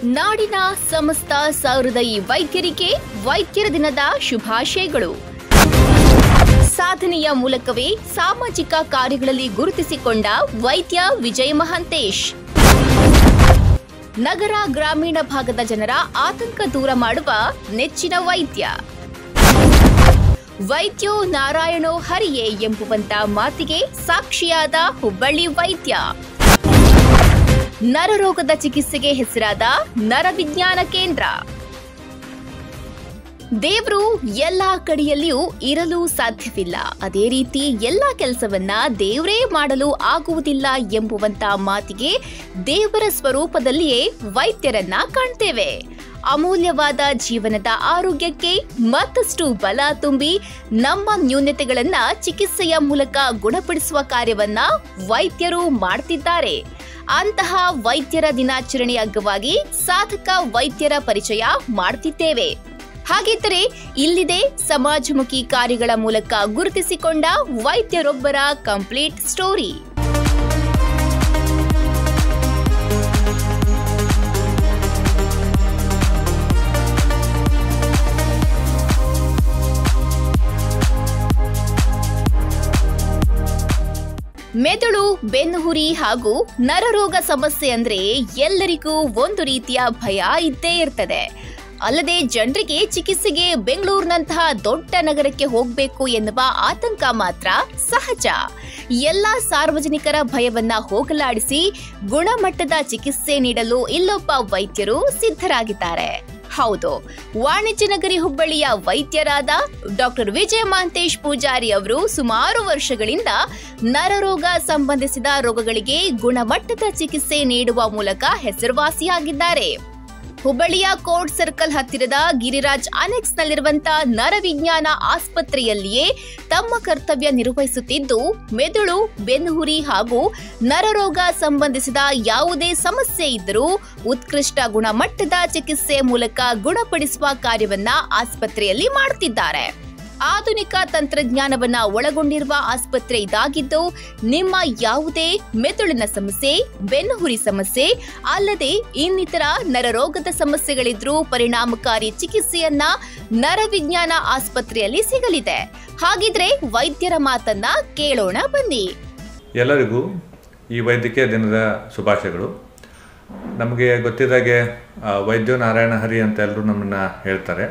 ನಾಡಿನ ಸಮಸ್ತ ಸಹೃದಯಿ ವೈದ್ಯರಿಗೆ ವೈದ್ಯರ ದಿನದ ಶುಭಾಶಯಗಳು ಸಾಧನೆಯ ಮೂಲಕವೇ ಸಾಮಾಜಿಕ ಕಾರ್ಯಗಳಲ್ಲಿ ಗುರುತಿಸಿಕೊಂಡ ವೈದ್ಯ ವಿಜಯ್ ಮಹಾಂತೇಶ್ ನಗರ ಗ್ರಾಮೀಣ ಭಾಗದ ಜನರ ಆತಂಕ ದೂರ ಮಾಡುವ ನೆಚ್ಚಿನ ವೈದ್ಯ ವೈದ್ಯೋ ನಾರಾಯಣೋ ಹರಿಯೇ ಎಂಬುವಂತ ಮಾತಿಗೆ ಸಾಕ್ಷಿಯಾದ ಹುಬ್ಬಳ್ಳಿ ವೈದ್ಯ ನರರೋಗದ ಚಿಕಿತ್ಸೆಗೆ ಹೆಸರಾದ ನರವಿಜ್ಞಾನ ಕೇಂದ್ರ ದೇವ್ರು ಎಲ್ಲಾ ಕಡೆಯಲ್ಲಿಯೂ ಇರಲು ಸಾಧ್ಯವಿಲ್ಲ ಅದೇ ರೀತಿ ಎಲ್ಲಾ ಕೆಲಸವನ್ನ ದೇವರೇ ಮಾಡಲು ಆಗುವುದಿಲ್ಲ ಎಂಬುವಂತ ಮಾತಿಗೆ ದೇವರ ಸ್ವರೂಪದಲ್ಲಿಯೇ ವೈದ್ಯರನ್ನ ಕಾಣ್ತೇವೆ ಅಮೂಲ್ಯವಾದ ಜೀವನದ ಆರೋಗ್ಯಕ್ಕೆ ಮತ್ತಷ್ಟು ಬಲ ತುಂಬಿ ನಮ್ಮ ನ್ಯೂನತೆಗಳನ್ನ ಚಿಕಿತ್ಸೆಯ ಮೂಲಕ ಗುಣಪಡಿಸುವ ಕಾರ್ಯವನ್ನ ವೈದ್ಯರು ಮಾಡ್ತಿದ್ದಾರೆ ಅಂತಹ ವೈದ್ಯರ ದಿನಾಚರಣೆಯ ಅಂಗವಾಗಿ ಸಾಧಕ ವೈದ್ಯರ ಪರಿಚಯ ಮಾಡ್ತಿದ್ದೇವೆ ಹಾಗಿದ್ದರೆ ಇಲ್ಲಿದೆ ಸಮಾಜಮುಖಿ ಕಾರ್ಯಗಳ ಮೂಲಕ ಗುರುತಿಸಿಕೊಂಡ ವೈದ್ಯರೊಬ್ಬರ ಕಂಪ್ಲೀಟ್ ಸ್ಟೋರಿ ಮೆದುಳು ಬೆನ್ನುಹುರಿ ಹಾಗೂ ನರರೋಗ ಸಮಸ್ಯೆ ಅಂದ್ರೆ ಎಲ್ಲರಿಗೂ ಒಂದು ರೀತಿಯ ಭಯ ಇದ್ದೇ ಇರ್ತದೆ ಅಲ್ಲದೆ ಜನರಿಗೆ ಚಿಕಿತ್ಸೆಗೆ ಬೆಂಗಳೂರಿನಂತಹ ದೊಡ್ಡ ನಗರಕ್ಕೆ ಹೋಗಬೇಕು ಎನ್ನುವ ಆತಂಕ ಮಾತ್ರ ಸಹಜ ಎಲ್ಲ ಸಾರ್ವಜನಿಕರ ಭಯವನ್ನ ಹೋಗಲಾಡಿಸಿ ಗುಣಮಟ್ಟದ ಚಿಕಿತ್ಸೆ ನೀಡಲು ಇಲ್ಲೊಬ್ಬ ವೈದ್ಯರು ಸಿದ್ಧರಾಗಿದ್ದಾರೆ ಹೌದು ವಾಣಿಜ್ಯ ನಗರಿ ಹುಬ್ಬಳ್ಳಿಯ ವೈದ್ಯರಾದ ಡಾಕ್ಟರ್ ವಿಜಯ ಮಹಾಂತೇಶ್ ಪೂಜಾರಿ ಅವರು ಸುಮಾರು ವರ್ಷಗಳಿಂದ ನರರೋಗ ಸಂಬಂಧಿಸಿದ ರೋಗಗಳಿಗೆ ಗುಣಮಟ್ಟದ ಚಿಕಿತ್ಸೆ ನೀಡುವ ಮೂಲಕ ಹೆಸರುವಾಸಿಯಾಗಿದ್ದಾರೆ ಹುಬ್ಬಳ್ಳಿಯ ಕೋರ್ಟ್ ಸರ್ಕಲ್ ಹತ್ತಿರದ ಗಿರಿರಾಜ್ ಅನೆಕ್ಸ್ ನಲ್ಲಿರುವಂತಹ ನರವಿಜ್ಞಾನ ಆಸ್ಪತ್ರೆಯಲ್ಲಿಯೇ ತಮ್ಮ ಕರ್ತವ್ಯ ನಿರ್ವಹಿಸುತ್ತಿದ್ದು ಮೆದುಳು ಬೆನ್ನುಹುರಿ ಹಾಗೂ ನರರೋಗ ಸಂಬಂಧಿಸಿದ ಯಾವುದೇ ಸಮಸ್ಯೆ ಇದ್ದರೂ ಉತ್ಕೃಷ್ಟ ಗುಣಮಟ್ಟದ ಚಿಕಿತ್ಸೆ ಮೂಲಕ ಗುಣಪಡಿಸುವ ಕಾರ್ಯವನ್ನ ಆಸ್ಪತ್ರೆಯಲ್ಲಿ ಮಾಡುತ್ತಿದ್ದಾರೆ ಆಧುನಿಕ ತಂತ್ರಜ್ಞಾನವನ್ನ ಒಳಗೊಂಡಿರುವ ಆಸ್ಪತ್ರೆ ಇದಾಗಿದ್ದು ನಿಮ್ಮ ಯಾವುದೇ ಮೆದುಳಿನ ಸಮಸ್ಯೆ ಬೆನ್ನುಹುರಿ ಸಮಸ್ಯೆ ಅಲ್ಲದೆ ಇನ್ನಿತರ ನರರೋಗದ ಸಮಸ್ಯೆಗಳಿದ್ರೂ ಪರಿಣಾಮಕಾರಿ ಚಿಕಿತ್ಸೆಯನ್ನ ನರವಿಜ್ಞಾನ ಆಸ್ಪತ್ರೆಯಲ್ಲಿ ಸಿಗಲಿದೆ ಹಾಗಿದ್ರೆ ವೈದ್ಯರ ಮಾತನ್ನ ಕೇಳೋಣ ಬನ್ನಿ ಎಲ್ಲರಿಗೂ ಈ ವೈದ್ಯಕೀಯ ದಿನದ ಶುಭಾಶಯಗಳು ನಮಗೆ ಗೊತ್ತಿದ್ದಾಗೆ ಆ, ವೈದ್ಯೋ ನಾರಾಯಣ ಹರಿ ಅಂತ ಎಲ್ಲರೂ ನಮ್ಮನ್ನು ಹೇಳ್ತಾರೆ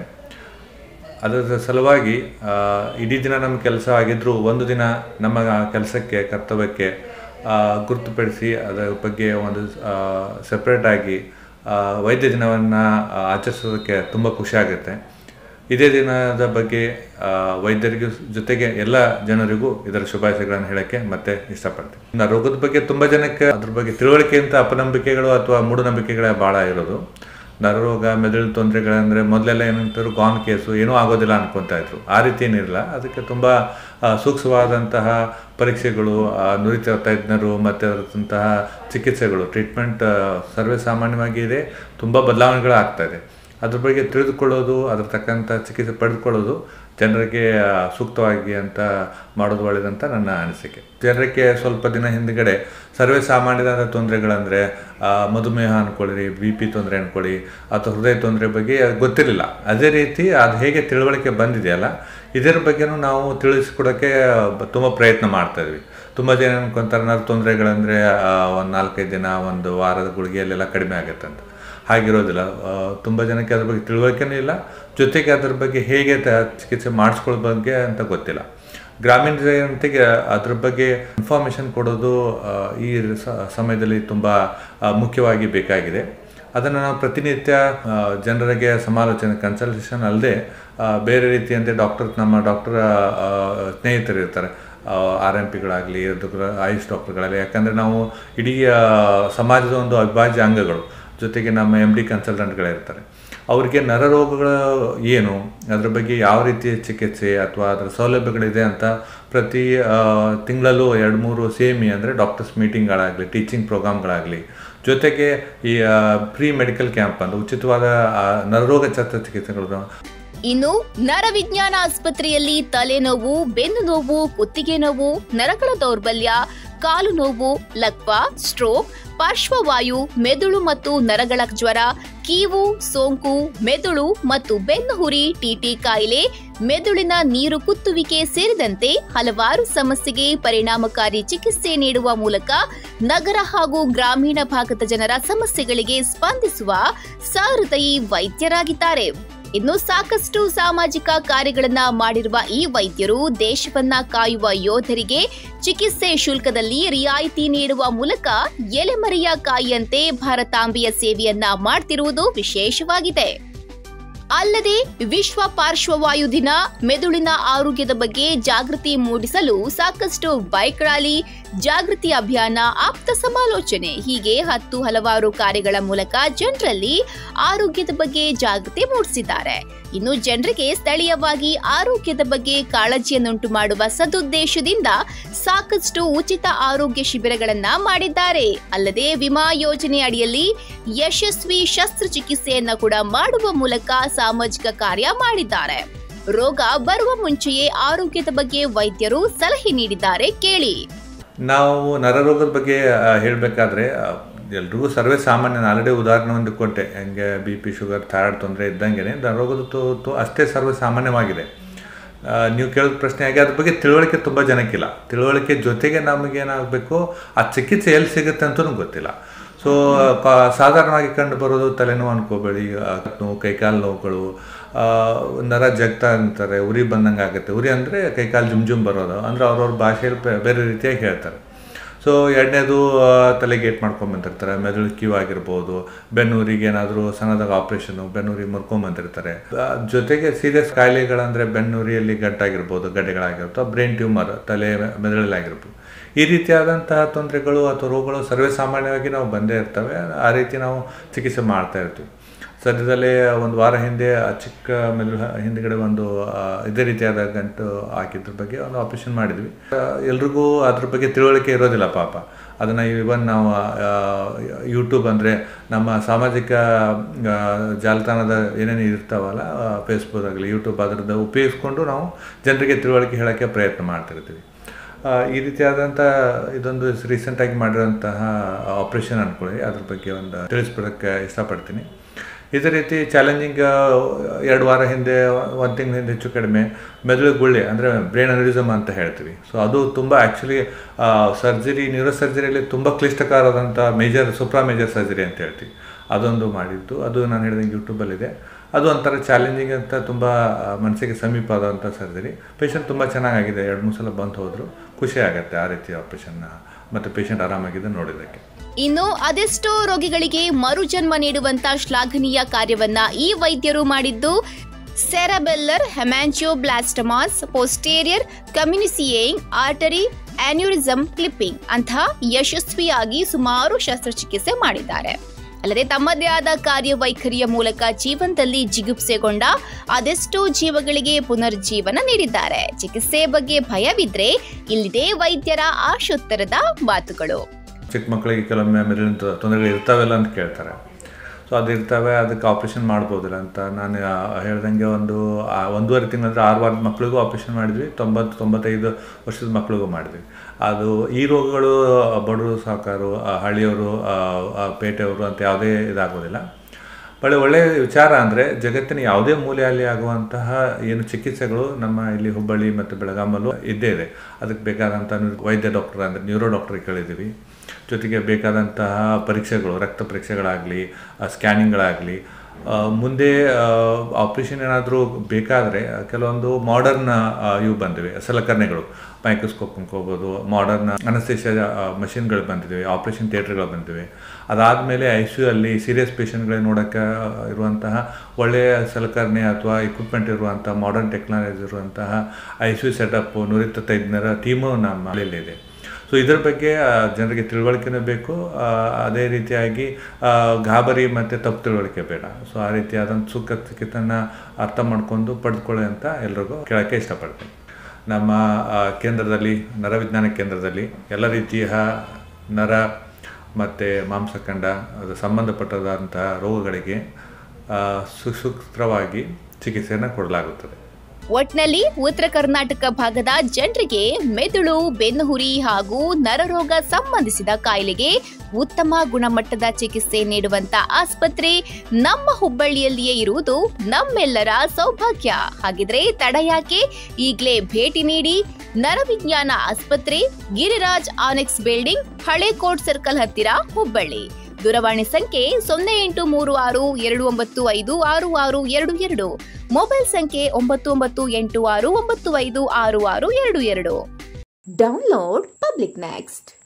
ಅದರ ಸಲುವಾಗಿ ಆ, ಇಡೀ ದಿನ ನಮ್ಮ ಕೆಲಸ ಆಗಿದ್ದರೂ ಒಂದು ದಿನ ನಮ್ಮ ಕೆಲಸಕ್ಕೆ ಕರ್ತವ್ಯಕ್ಕೆ ಆ, ಗುರುತುಪಡಿಸಿ ಅದರ ಬಗ್ಗೆ ಒಂದು ಸೆಪ್ರೇಟಾಗಿ ವೈದ್ಯ ದಿನವನ್ನು ಆಚರಿಸೋದಕ್ಕೆ ತುಂಬ ಖುಷಿ ಆಗುತ್ತೆ ಇದೇ ದಿನದ ಬಗ್ಗೆ ಆ, ವೈದ್ಯರಿಗೂ ಜೊತೆಗೆ ಎಲ್ಲ ಜನರಿಗೂ ಇದರ ಶುಭಾಶಯಗಳನ್ನು ಹೇಳಕ್ಕೆ ಮತ್ತೆ ಇಷ್ಟಪಡ್ತೀನಿ ಇನ್ನು ರೋಗದ ಬಗ್ಗೆ ತುಂಬ ಜನಕ್ಕೆ ಅದ್ರ ಬಗ್ಗೆ ತಿಳುವಳಿಕೆಯಿಂದ ಅಪನಂಬಿಕೆಗಳು ಅಥವಾ ಮೂಢನಂಬಿಕೆಗಳೇ ಭಾಳ ಇರೋದು ನರರೋಗ ಮೆದುಳು ತೊಂದರೆಗಳಂದರೆ ಮೊದಲೆಲ್ಲ ಏನಂತಾರೆ ಗಾನ್ ಕೇಸು ಏನೂ ಆಗೋದಿಲ್ಲ ಅನ್ಕೊತಾ ಇದ್ರು ಆ ರೀತಿ ಏನಿರಲ್ಲ ಅದಕ್ಕೆ ತುಂಬ ಆ, ಸೂಕ್ಷ್ಮವಾದಂತಹ ಪರೀಕ್ಷೆಗಳು ಆ, ನುರಿತ ತಜ್ಞರು ಮತ್ತು ಅದರಂತಹ ಚಿಕಿತ್ಸೆಗಳು ಟ್ರೀಟ್ಮೆಂಟ್ ಸರ್ವೇ ಸಾಮಾನ್ಯವಾಗಿ ಇದೆ ತುಂಬ ಬದಲಾವಣೆಗಳು ಆಗ್ತಾ ಇದೆ ಅದ್ರ ಬಗ್ಗೆ ತಿಳಿದುಕೊಳ್ಳೋದು ಅದ್ರ ತಕ್ಕಂಥ ಚಿಕಿತ್ಸೆ ಪಡೆದುಕೊಳ್ಳೋದು ಜನರಿಗೆ ಆ, ಸೂಕ್ತವಾಗಿ ಅಂತ ಮಾಡೋದು ಒಳ್ಳೆಯದಂತ ನನ್ನ ಅನಿಸಿಕೆ ಜನರಿಗೆ ಸ್ವಲ್ಪ ದಿನ ಹಿಂದ್ಗಡೆ ಸರ್ವೇ ಸಾಮಾನ್ಯವಾದ ತೊಂದರೆಗಳಂದರೆ ಮಧುಮೇಹ ಅನ್ಕೊಳ್ಳಿ ಬಿ ಪಿ ತೊಂದರೆ ಅನ್ಕೊಳ್ಳಿ ಅಥವಾ ಹೃದಯ ತೊಂದರೆ ಬಗ್ಗೆ ಗೊತ್ತಿರಲಿಲ್ಲ ಅದೇ ರೀತಿ ಅದು ಹೇಗೆ ತಿಳುವಳಿಕೆ ಬಂದಿದೆಯಲ್ಲ ಇದರ ಬಗ್ಗೆನೂ ನಾವು ತಿಳಿಸ್ಕೊಡೋಕ್ಕೆ ತುಂಬ ಪ್ರಯತ್ನ ಮಾಡ್ತಾ ಇದ್ವಿ ತುಂಬ ಜನ ಅನ್ಕೊಂತಾರೆ ನರ ತೊಂದರೆಗಳಂದರೆ ಒಂದು ನಾಲ್ಕೈದು ದಿನ ಒಂದು ವಾರದ ಗುಳಿಗೆಯಲ್ಲೆಲ್ಲ ಕಡಿಮೆ ಆಗುತ್ತೆ ಅಂತ ಹಾಗಿರೋದಿಲ್ಲ ತುಂಬ ಜನಕ್ಕೆ ಅದ್ರ ಬಗ್ಗೆ ತಿಳುವಳಿಕೆನೂ ಇಲ್ಲ ಜೊತೆಗೆ ಅದ್ರ ಬಗ್ಗೆ ಹೇಗೆ ತ ಚಿಕಿತ್ಸೆ ಮಾಡಿಸ್ಕೊಳ್ಳೋ ಬಗ್ಗೆ ಅಂತ ಗೊತ್ತಿಲ್ಲ ಗ್ರಾಮೀಣ ಜನತೆಗೆ ಅದ್ರ ಬಗ್ಗೆ ಇನ್ಫಾರ್ಮೇಷನ್ ಕೊಡೋದು ಆ, ಈ ಸ- ಸಮಯದಲ್ಲಿ ತುಂಬ ಆ, ಮುಖ್ಯವಾಗಿ ಬೇಕಾಗಿದೆ ಅದನ್ನು ನಾವು ಪ್ರತಿನಿತ್ಯ ಆ, ಜನರಿಗೆ ಸಮಾಲೋಚನೆ ಕನ್ಸಲ್ಟೇಷನ್ ಅಲ್ಲದೆ ಬೇರೆ ರೀತಿಯಂತೆ ಡಾಕ್ಟರ್ ನಮ್ಮ ಡಾಕ್ಟರ್ ಸ್ನೇಹಿತರು ಇರ್ತಾರೆ ಆರ್ ಎಂ ಪಿಗಳಾಗಲಿ ಆಯುಷ್ ಡಾಕ್ಟರ್ಗಳಾಗಲಿ ಯಾಕಂದರೆ ನಾವು ಇಡೀ ಆ, ಸಮಾಜದ ಒಂದು ಅವಿಭಾಜ್ಯ ಅಂಗಗಳು ಜೊತೆಗೆ ನಮ್ಮ ಎಮ್ ಡಿ ಕನ್ಸಲ್ಟೆಂಟ್ಗಳಿರ್ತಾರೆ ಅವರಿಗೆ ನರರೋಗಗಳು ಏನು ಅದ್ರ ಬಗ್ಗೆ ಯಾವ ರೀತಿಯ ಚಿಕಿತ್ಸೆ ಅಥವಾ ಅದರ ಸೌಲಭ್ಯಗಳಿದೆ ಅಂತ ಪ್ರತಿ ತಿಂಗಳಲ್ಲೂ ಎರಡು ಮೂರು ಸೇಮಿ ಅಂದರೆ ಡಾಕ್ಟರ್ಸ್ ಮೀಟಿಂಗ್ಗಳಾಗಲಿ ಟೀಚಿಂಗ್ ಪ್ರೋಗ್ರಾಮ್ಗಳಾಗಲಿ ಜೊತೆಗೆ ಈ ಪ್ರೀ ಮೆಡಿಕಲ್ ಕ್ಯಾಂಪ್ ಅಂತ ಉಚಿತವಾದ ಆ, ನರರೋಗ ಶಸ್ತ್ರಚಿಕಿತ್ಸೆಗಳು ಇನ್ನು ನರವಿಜ್ಞಾನ ಆಸ್ಪತ್ರೆಯಲ್ಲಿ ತಲೆನೋವು ಬೆನ್ನು ನೋವು ಕುತ್ತಿಗೆ ನೋವು ನರಗಳ ದೌರ್ಬಲ್ಯ ಕಾಲು ನೋವು ಲಕ್ವಾ ಸ್ಟ್ರೋಕ್ ಪಾರ್ಶ್ವವಾಯು ಮೆದುಳು ಮತ್ತು ನರಗಳ ಜ್ವರ ಕೀವು ಸೋಂಕು ಮೆದುಳು ಮತ್ತು ಬೆನ್ನುಹುರಿ ಟಿಟಿ ಕಾಯಿಲೆ ಮೆದುಳಿನ ನೀರು ಕುತ್ತುವಿಕೆ ಸೇರಿದಂತೆ ಹಲವಾರು ಸಮಸ್ಯೆಗೆ ಪರಿಣಾಮಕಾರಿ ಚಿಕಿತ್ಸೆ ನೀಡುವ ಮೂಲಕ ನಗರ ಹಾಗೂ ಗ್ರಾಮೀಣ ಭಾಗದ ಜನರ ಸಮಸ್ಯೆಗಳಿಗೆ ಸ್ಪಂದಿಸುವ ಸಹೃದಯಿ ವೈದ್ಯರಾಗಿದ್ದಾರೆ ಇನ್ನು ಸಾಕಷ್ಟು ಸಾಮಾಜಿಕ ಕಾರ್ಯಗಳನ್ನ ಮಾಡಿರುವ ಈ ವೈದ್ಯರು ದೇಶವನ್ನ ಕಾಯುವ ಯೋಧರಿಗೆ ಚಿಕಿತ್ಸೆ ಶುಲ್ಕದಲ್ಲಿ ರಿಯಾಯಿತಿ ನೀಡುವ ಮೂಲಕ ಎಲೆಮರೆಯ ಕಾಯಿಯಂತೆ ಭಾರತಾಂಬೆಯ ಸೇವೆಯನ್ನ ಮಾಡ್ತಿರುವುದು ವಿಶೇಷವಾಗಿದೆ ಅಲ್ಲದೆ ವಿಶ್ವ ಪಾರ್ಶ್ವವಾಯು ದಿನ ಮೆದುಳಿನ ಆರೋಗ್ಯದ ಬಗ್ಗೆ ಜಾಗೃತಿ ಮೂಡಿಸಲು ಸಾಕಷ್ಟು ಬೈಕ್ ರ್ಯಾಲಿ ಜಾಗೃತಿ ಅಭಿಯಾನ ಆಪ್ತ ಸಮಾಲೋಚನೆ ಹೀಗೆ ಹತ್ತು ಹಲವಾರು ಕಾರ್ಯಗಳ ಮೂಲಕ ಜನರಲ್ಲಿ ಆರೋಗ್ಯದ ಬಗ್ಗೆ ಜಾಗೃತಿ ಮೂಡಿಸಿದ್ದಾರೆ ಇನ್ನು ಜನರಿಗೆ ಸ್ಥಳೀಯವಾಗಿ ಆರೋಗ್ಯದ ಬಗ್ಗೆ ಕಾಳಜಿಯನ್ನುಂಟು ಮಾಡುವ ಸದುದ್ದೇಶದಿಂದ ಸಾಕಷ್ಟು ಉಚಿತ ಆರೋಗ್ಯ ಶಿಬಿರಗಳನ್ನ ಮಾಡಿದ್ದಾರೆ ಅಲ್ಲದೆ ವಿಮಾ ಯೋಜನೆ ಅಡಿಯಲ್ಲಿ ಯಶಸ್ವಿ ಶಸ್ತ್ರಚಿಕಿತ್ಸೆಯನ್ನ ಕೂಡ ಮಾಡುವ ಮೂಲಕ ಸಾಮಾಜಿಕ ಕಾರ್ಯ ಮಾಡಿದ್ದಾರೆ ರೋಗ ಬರುವ ಮುಂಚೆಯೇ ಆರೋಗ್ಯದ ಬಗ್ಗೆ ವೈದ್ಯರು ಸಲಹೆ ನೀಡಿದ್ದಾರೆ ಕೇಳಿ ನಾವು ನರರೋಗದ ಬಗ್ಗೆ ಹೇಳಬೇಕಾದ್ರೆ ಎಲ್ರಿಗೂ ಸರ್ವೇ ಸಾಮಾನ್ಯ ನಾನು ಆಲ್ರೆಡಿ ಉದಾಹರಣೆ ಒಂದು ಕೊಟ್ಟೆ ಹೆಂಗೆ ಬಿ ಪಿ ಶುಗರ್ ಥೈರಾಯ್ಡ್ ತೊಂದರೆ ಇದ್ದಂಗೆ ನರರೋಗದ ತು ತು ಅಷ್ಟೇ ಸರ್ವೇ ಸಾಮಾನ್ಯವಾಗಿದೆ ಆ, ನೀವು ಕೇಳಿದ ಪ್ರಶ್ನೆ ಹಾಗೆ ಅದ್ರ ಬಗ್ಗೆ ತಿಳುವಳಿಕೆ ತುಂಬ ಜನಕ್ಕಿಲ್ಲ ತಿಳುವಳಿಕೆ ಜೊತೆಗೆ ನಮಗೇನಾಗಬೇಕು ಆ ಚಿಕಿತ್ಸೆ ಎಲ್ಲಿ ಸಿಗುತ್ತೆ ಅಂತಲೂ ಗೊತ್ತಿಲ್ಲ ಸೊ ಸಾಧಾರಣವಾಗಿ ಕಂಡು ಬರೋದು ತಲೆನೋವು ಅನ್ಕೋಬೇಡಿ ಆ, ನೋವು ಕೈಕಾಲು ನೋವುಗಳು ಆ, ನರ ಜಗ್ತಾ ಅಂತಾರೆ ಉರಿ ಬಂದಂಗೆ ಆಗುತ್ತೆ ಉರಿ ಅಂದರೆ ಕೈಕಾಲು ಜುಮ್ ಜುಮ್ ಬರೋದು ಅಂದರೆ ಅವ್ರವ್ರ ಭಾಷೆಯಲ್ಲಿ ಬೆ- ಬೇರೆ ರೀತಿಯಾಗಿ ಹೇಳ್ತಾರೆ ಸೊ ಎರಡನೇದು ತಲೆಗೆ ಏಟ್ ಮಾಡ್ಕೊಂಬಂದಿರ್ತಾರೆ ಮೆದುಳು ಕ್ಯೂ ಆಗಿರ್ಬೋದು ಬೆನ್ನೂರಿಗೆ ಏನಾದರೂ ಸಣ್ಣದಾಗ ಆಪ್ರೇಷನು ಬೆನ್ನೂರಿಗೆ ಮುರ್ಕೊಂಬಂದಿರ್ತಾರೆ ಆ, ಜೊತೆಗೆ ಸೀರಿಯಸ್ ಕಾಯಿಲೆಗಳಂದರೆ ಬೆನ್ನೂರಿಯಲ್ಲಿ ಗಂಟಾಗಿರ್ಬೋದು ಗಡ್ಡೆಗಳಾಗಿರ್ಬೋದು ಬ್ರೈನ್ ಟ್ಯೂಮರ್ ತಲೆ ಮೆದುಳಲ್ಲಿ ಆಗಿರ್ಬೋದು ಈ ರೀತಿಯಾದಂತಹ ತೊಂದರೆಗಳು ಅಥವಾ ರೋಗಗಳು ಸರ್ವೇ ಸಾಮಾನ್ಯವಾಗಿ ನಾವು ಬಂದೇ ಇರ್ತವೆ ಆ ರೀತಿ ನಾವು ಚಿಕಿತ್ಸೆ ಮಾಡ್ತಾ ಇರ್ತೀವಿ ಸದ್ಯದಲ್ಲೇ ಒಂದು ವಾರ ಹಿಂದೆ ಆ ಚಿಕ್ಕ ಮೆದುಳು ಹಿಂದ್ಗಡೆ ಒಂದು ಆ, ಇದೇ ರೀತಿಯಾದ ಗಂಟು ಹಾಕಿದ್ರ ಬಗ್ಗೆ ಒಂದು ಆಪರೇಷನ್ ಮಾಡಿದ್ವಿ ಆ, ಎಲ್ರಿಗೂ ಅದ್ರ ಬಗ್ಗೆ ತಿಳುವಳಿಕೆ ಇರೋದಿಲ್ಲ ಪಾಪ ಅದನ್ನು ಇವನ್ ನಾವು ಯೂಟ್ಯೂಬ್ ಅಂದರೆ ನಮ್ಮ ಸಾಮಾಜಿಕ ಆ, ಜಾಲತಾಣದ ಏನೇನು ಇರ್ತಾವಲ್ಲ ಫೇಸ್ಬುಕ್ ಆಗಲಿ ಯೂಟ್ಯೂಬ್ ಅದರದ್ದು ಉಪಯೋಗಿಸ್ಕೊಂಡು ನಾವು ಜನರಿಗೆ ತಿಳುವಳಿಕೆ ಹೇಳೋಕ್ಕೆ ಪ್ರಯತ್ನ ಮಾಡ್ತಿರ್ತೀವಿ ಆ, ಈ ರೀತಿಯಾದಂಥ ಇದೊಂದು ರೀಸೆಂಟಾಗಿ ಮಾಡಿರೋಂತಹ ಆಪ್ರೇಷನ್ ಅಂದ್ಕೊಳ್ಳಿ ಅದ್ರ ಬಗ್ಗೆ ಒಂದು ತಿಳಿಸ್ಬಿಡೋಕ್ಕೆ ಇಷ್ಟಪಡ್ತೀನಿ ಇದೇ ರೀತಿ ಚಾಲೆಂಜಿಂಗ್ ಎರಡು ವಾರ ಹಿಂದೆ ಒಂದು ತಿಂಗಳ ಹಿಂದೆ ಹೆಚ್ಚು ಕಡಿಮೆ ಮೆದುಳು ಗುಳ್ಳೆ ಅಂದರೆ ಬ್ರೈನ್ ಅನಿರಿಸಮ್ ಅಂತ ಹೇಳ್ತೀವಿ ಸೊ ಅದು ತುಂಬ ಆ್ಯಕ್ಚುಲಿ ಸರ್ಜರಿ ನ್ಯೂರೋ ಸರ್ಜರಿಯಲ್ಲಿ ತುಂಬ ಕ್ಲಿಷ್ಟಕರವಾದಂಥ ಮೇಜರ್ ಸುಪ್ರಾ ಮೇಜರ್ ಸರ್ಜರಿ ಅಂತ ಹೇಳ್ತೀವಿ ಅದೊಂದು ಮಾಡಿದ್ದು ಅದು ನಾನು ಹೇಳಿದಂಗೆ ಯೂಟ್ಯೂಬಲ್ಲಿದೆ ಅದು ಒಂಥರ ಚಾಲೆಂಜಿಂಗ್ ಅಂತ ತುಂಬ ಮನಸ್ಸಿಗೆ ಸಮೀಪ ಆದಂಥ ಸರ್ಜರಿ ಪೇಷಂಟ್ ತುಂಬ ಚೆನ್ನಾಗಿದೆ ಎರಡು ಮೂರು ಸಲ ಬಂದು ಹೋದರು ಖುಷಿ ಆಗುತ್ತೆ ಆ ರೀತಿ ಆಪ್ರೇಷನ್ನ ಮತ್ತು ಪೇಷಂಟ್ ಆರಾಮಾಗಿದೆ ನೋಡಿದ್ದಕ್ಕೆ ಇನ್ನು ಅದೆಷ್ಟೋ ರೋಗಿಗಳಿಗೆ ಮರುಜನ್ಮ ನೀಡುವಂತ ಶ್ಲಾಘನೀಯ ಕಾರ್ಯವನ್ನ ಈ ವೈದ್ಯರು ಮಾಡಿದ್ದು ಸೆರಬೆಲ್ಲರ್ ಹೆಮ್ಯಾಂಜಿಯೋಬ್ಲಾಸ್ಟಮಾಸ್ ಪೋಸ್ಟೇರಿಯರ್ ಕಮ್ಯುನಿಸಿಯೇಯಿಂಗ್ ಆರ್ಟರಿ ಆನ್ಯೂರಿಸಮ್ ಕ್ಲಿಪ್ಪಿಂಗ್ ಅಂತ ಯಶಸ್ವಿಯಾಗಿ ಸುಮಾರು ಶಸ್ತ್ರಚಿಕಿತ್ಸೆ ಮಾಡಿದ್ದಾರೆ ಅಲ್ಲದೆ ತಮ್ಮದೇ ಆದ ಕಾರ್ಯವೈಖರಿಯ ಮೂಲಕ ಜೀವನದಲ್ಲಿ ಜಿಗುಪ್ಸೆಗೊಂಡ ಅದೆಷ್ಟೋ ಜೀವಗಳಿಗೆ ಪುನರ್ಜೀವನ ನೀಡಿದ್ದಾರೆ ಚಿಕಿತ್ಸೆ ಬಗ್ಗೆ ಭಯವಿದ್ರೆ ಇಲ್ಲಿದೆ ವೈದ್ಯರ ಆಶೋತ್ತರದ ಮಾತುಗಳು ಚಿಕ್ಕ ಮಕ್ಕಳಿಗೆ ಕೆಲವೊಮ್ಮೆ ಮೆದುಳಿನ ತೊ- ತೊಂದರೆಗಳು ಇರ್ತಾವೆಲ್ಲ ಅಂತ ಕೇಳ್ತಾರೆ ಸೊ ಅದು ಇರ್ತವೆ ಅದಕ್ಕೆ ಆಪ್ರೇಷನ್ ಮಾಡ್ಬೋದಿಲ್ಲ ಅಂತ ನಾನು ಆ, ಹೇಳ್ದಂಗೆ ಒಂದು ಆ, ಒಂದೂವರೆ ತಿಂಗಳಂದ್ರೆ ಆರು ವಾರದ ಮಕ್ಕಳಿಗೂ ಆಪ್ರೇಷನ್ ಮಾಡಿದ್ವಿ ತೊಂಬತ್ತು ತೊಂಬತ್ತೈದು ವರ್ಷದ ಮಕ್ಕಳಿಗೂ ಮಾಡಿದ್ವಿ ಅದು ಈ ರೋಗಗಳು ಬಡವರು ಸಾಕಾರು ಆ, ಹಳ್ಳಿಯವರು ಆ, ಆ, ಪೇಟೆಯವರು ಅಂತ ಯಾವುದೇ ಇದಾಗೋದಿಲ್ಲ ಒಳ್ಳೆ ಒಳ್ಳೆಯ ವಿಚಾರ ಅಂದರೆ ಜಗತ್ತಿನ ಯಾವುದೇ ಮೂಲೆಯಲ್ಲಿ ಆಗುವಂತಹ ಏನು ಚಿಕಿತ್ಸೆಗಳು ನಮ್ಮ ಇಲ್ಲಿ ಹುಬ್ಬಳ್ಳಿ ಮತ್ತು ಬೆಳಗಾಮಲ್ಲೂ ಇದ್ದೇ ಇದೆ ಅದಕ್ಕೆ ಬೇಕಾದಂಥ ವೈದ್ಯ ಡಾಕ್ಟರ್ ಅಂದರೆ ನ್ಯೂರೋ ಡಾಕ್ಟ್ರಿಗೆ ಕೇಳಿದ್ದೀವಿ ಜೊತೆಗೆ ಬೇಕಾದಂತಹ ಪರೀಕ್ಷೆಗಳು ರಕ್ತ ಪರೀಕ್ಷೆಗಳಾಗಲಿ ಸ್ಕ್ಯಾನಿಂಗ್ಗಳಾಗಲಿ ಮುಂದೆ ಆಪ್ರೇಷನ್ ಏನಾದರೂ ಬೇಕಾದರೆ ಕೆಲವೊಂದು ಮಾಡರ್ನ್ ಇವು ಬಂದಿವೆ ಸಲಕರಣೆಗಳು ಮೈಕ್ರೋಸ್ಕೋಪ್ ಅನ್ಕೋಬೋದು ಮಾಡರ್ನ್ ಅನಸ್ತೇಷಿಯಾ ಮಷಿನ್ಗಳು ಬಂದಿವೆ ಆಪ್ರೇಷನ್ ಥಿಯೇಟ್ರ್ಗಳು ಬಂದಿವೆ ಅದಾದಮೇಲೆ ಐ ಸಿ ಯು ಅಲ್ಲಿ ಸೀರಿಯಸ್ ಪೇಷಂಟ್ಗಳಿಗೆ ನೋಡೋಕ್ಕೆ ಇರುವಂತಹ ಒಳ್ಳೆಯ ಸಲಕರಣೆ ಅಥವಾ ಇಕ್ವಿಪ್ಮೆಂಟ್ ಇರುವಂಥ ಮಾಡರ್ನ್ ಟೆಕ್ನಾಲಜಿ ಇರುವಂತಹ ಐ ಸಿ ಯು ಸೆಟಪ್ಪು ನೂರಿತ್ತ ತಜ್ಞರ ಟೀಮು ನಮ್ಮ ಮನೆಯಲ್ಲಿದೆ ಸೊ ಇದರ ಬಗ್ಗೆ ಆ, ಜನರಿಗೆ ತಿಳುವಳಿಕೆನೂ ಬೇಕು ಆ, ಅದೇ ರೀತಿಯಾಗಿ ಆ, ಗಾಬರಿ ಮತ್ತು ತಪ್ಪು ತಿಳುವಳಿಕೆ ಬೇಡ ಸೊ ಆ ರೀತಿಯಾದಂಥ ಸುಖ ಚಿಕಿತ್ಸೆನ ಅರ್ಥ ಮಾಡ್ಕೊಂಡು ಪಡೆದುಕೊಳ್ಳಿ ಅಂತ ಎಲ್ರಿಗೂ ಕೇಳೋಕ್ಕೆ ಇಷ್ಟಪಡ್ತೀನಿ ನಮ್ಮ ಆ, ಕೇಂದ್ರದಲ್ಲಿ ನರವಿಜ್ಞಾನ ಕೇಂದ್ರದಲ್ಲಿ ಎಲ್ಲ ರೀತಿಯ ನರ ಮತ್ತು ಮಾಂಸಖಂಡ ಅದು ಸಂಬಂಧಪಟ್ಟದಂತಹ ರೋಗಗಳಿಗೆ ಆ, ಸುಸೂತ್ರವಾಗಿ ಚಿಕಿತ್ಸೆಯನ್ನು ಕೊಡಲಾಗುತ್ತದೆ ಒಟ್ನಲ್ಲಿ ಉತ್ತರ ಕರ್ನಾಟಕ ಭಾಗದ ಜನರಿಗೆ ಮೆದುಳು ಬೆನ್ನುಹುರಿ ಹಾಗೂ ನರರೋಗ ಸಂಬಂಧಿಸಿದ ಕಾಯಿಲೆಗೆ ಉತ್ತಮ ಗುಣಮಟ್ಟದ ಚಿಕಿತ್ಸೆ ನೀಡುವಂತ ಆಸ್ಪತ್ರೆ ನಮ್ಮ ಹುಬ್ಬಳ್ಳಿಯಲ್ಲಿಯೇ ಇರುವುದು ನಮ್ಮೆಲ್ಲರ ಸೌಭಾಗ್ಯ ಹಾಗಿದ್ರೆ ತಡ ಯಾಕೆ ಈಗಲೇ ಭೇಟಿ ನೀಡಿ ನರವಿಜ್ಞಾನ ಆಸ್ಪತ್ರೆ ಗಿರಿರಾಜ್ ಆನೆಕ್ಸ್ ಬಿಲ್ಡಿಂಗ್ ಹಳೆ ಕೋರ್ಟ್ ಸರ್ಕಲ್ ಹತ್ತಿರ ಹುಬ್ಬಳ್ಳಿ ದೂರವಾಣಿ ಸಂಖ್ಯೆ ಸೊನ್ನೆ ಎಂಟು ಮೂರು ಆರು ಎರಡು ಒಂಬತ್ತು ಐದು ಆರು ಆರು ಎರಡು ಎರಡು ಮೊಬೈಲ್ ಸಂಖ್ಯೆ ಒಂಬತ್ತು ಒಂಬತ್ತು ಎಂಟು ಆರು ಒಂಬತ್ತು ಐದು ಆರು ಆರು ಎರಡು ಎರಡು Download Public Next.